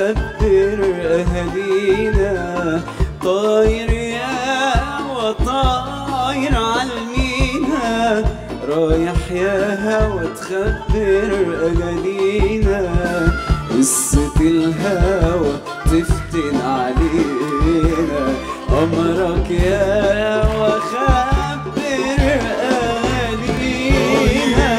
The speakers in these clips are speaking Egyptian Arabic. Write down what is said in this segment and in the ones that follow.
وتخبر أهالينا طاير يا وطاير عالمينا رايح يا هوا تخبر أهالينا قصة الهوى تفتن علينا أمرك يا وخبر أهالينا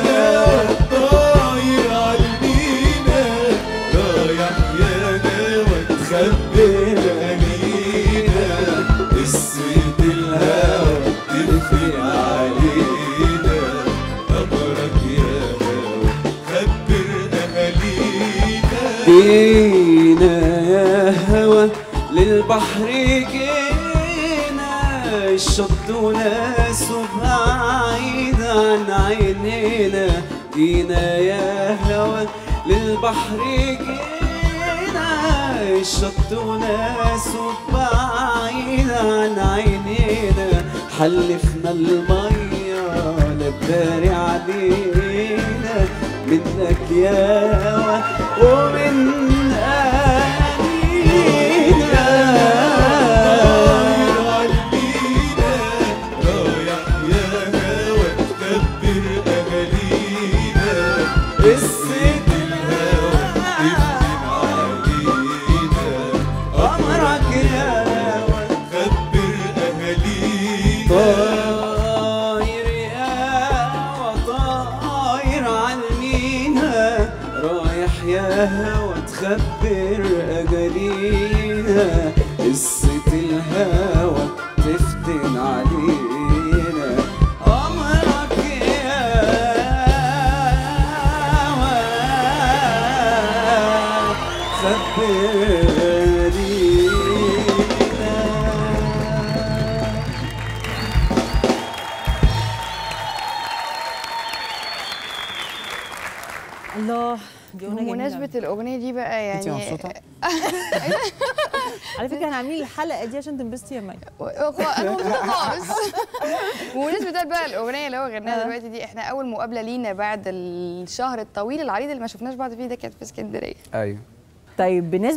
طاير عالمينا رايح يا هوا تخبر أهالينا قصة الهوى تخفي علينا أمرك يا هوا خبر أهالينا جينا يا هوا للبحر جينا الشط وناسه بعيد عن عينينا جينا يا هوا للبحر جينا الشط وناسه بعيد عن عينينا حلفنا المية لباري علينا منك يا هوا ومن طاير أهالينا عالمينا رايح يا هوا تخبر أهالينا قصة الهوى تفتن علينا أمرك يا هوا خبر أهالينا طاير يا وطاير عالمينا رايح يا هوا تخبر أجالينا قصة الهوى تفتن علينا أمرك يا هوا خبرينا الله دي اغنيه جميله بمناسبة الأغنية دي بقى انت يعني مبسوطه على فكره احنا عاملين الحلقه دي عشان تنبسطي يا مي و- انا مبسوطة خالص بمناسبة ده بقى الأغنية اللي هو غناها دلوقتي دي احنا أول مقابلة لينا بعد الشهر الطويل العريض اللي ما شفناش بعض فيه ده كانت في اسكندرية ايوه طيب بالنسبه